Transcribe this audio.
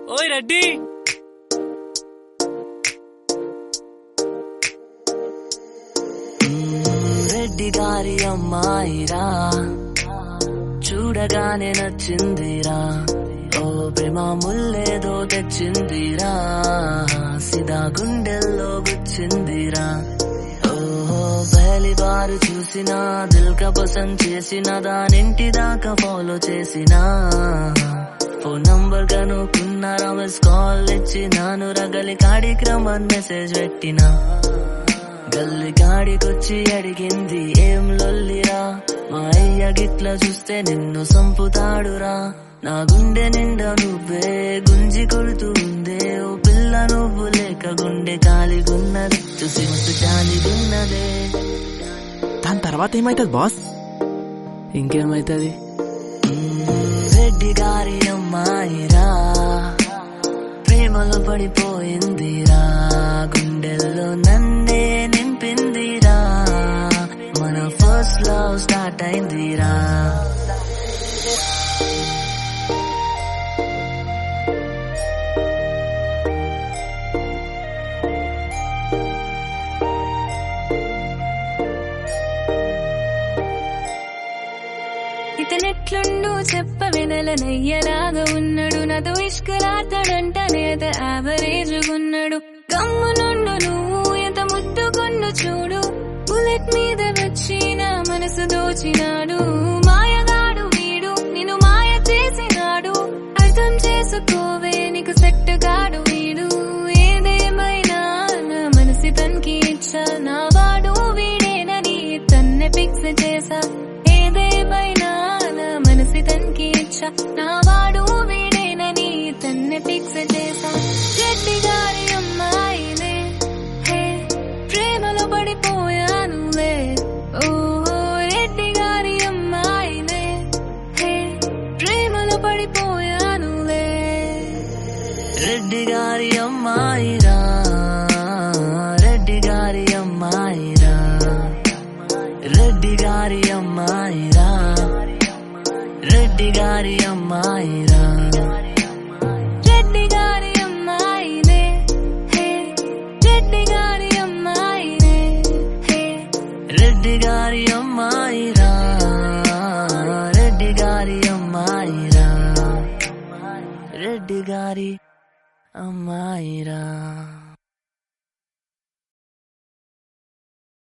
ఓయ్ రెడ్డి రెడ్డి గారి అమ్మాయిరా చూడగానే నచ్చిందిరా ఓ ప్రేమ ముల్లేదో తెచ్చిందిరా సిదా గుండెల్లో గుచ్చిందిరా ఓహో పహలి బారు చూసిన దిల్ కా పసంద్ చేసిన దానింటి దాకా ఫాలో చేసిన ఫోన్ నంబర్ కనుక్కున్నారా మిస్ కాల్ ఇచ్చినాను రగలి కార్యక్రమం మెసేజ్ పెట్టినా గల్లి గాడికొచ్చి అడిగింది ఏం లొల్లిరా మా అయ్య గిట్ల చూస్తే నిన్ను సంపుతాడురా నా గుండె నిండా నువ్వే గుంజి కొడుతుందే ఓ పిల్ల నువ్వు లేక గుండె కాలిగున్నది చూసి మస్తు చాలిగున్నదే దాని తర్వాత ఏమైతుంది బాస్ ఇంకేమైతది మ్మ్, రెడ్డి గారి అమ్మాయిరా ప్రేమలో పడిపోయిందిరా గుండెల్లో నన్నే నింపిందిరా మన ఫస్ట్ లవ్ స్టార్ట్ అయిందిరా ఇతనెట్లుండు చెప్ప వెనలనయ్యలాగా ఉన్నాడు నాతో ఇష్కలాడతాడంట నేత యావరేజ్ ఉన్నాడు గమ్మునుండు నువ్వు ఎంత ముద్దుకొన్ను చూడు బుల్లెట్ మీద వచ్చి నా మనసు దోచినాడు మాయగాడు వీడు నిన్ను మాయ చేసినాడు అర్థం చేసుకోవే నీకు సెట్ గాడు వీడు ఏదేమైనా నా మనసి తనకి ఇచ్చా నా వాడు వీడేనని తన్నే ఫిక్స్ చేసా ఏదేమైనా నా మనసి తనకి ఇచ్చా నా వాడు వీడేనని తన్నే ఫిక్స్ చేసా చెట్టి గారి అమ్మాయిలే హే ప్రేమలో పడిపోయానులే ఓహో రెడ్డి గారి అమ్మాయిలే హే ప్రేమలో పడిపోయానులే రెడ్డి గారి అమ్మాయిరా రెడ్డి గారి అమ్మాయిరా రెడ్డి గారి అమ్మాయిరా రెడ్డి గారి అమ్మాయిరా రెడ్డి గారి అమ్మాయిలే హే రెడ్డి గారి అమ్మాయిలే హే రెడ్డి గారి అమ్మాయిరా రెడ్డి గారి అమ్మాయిరా రెడ్డి గారి అమ్మాయిరా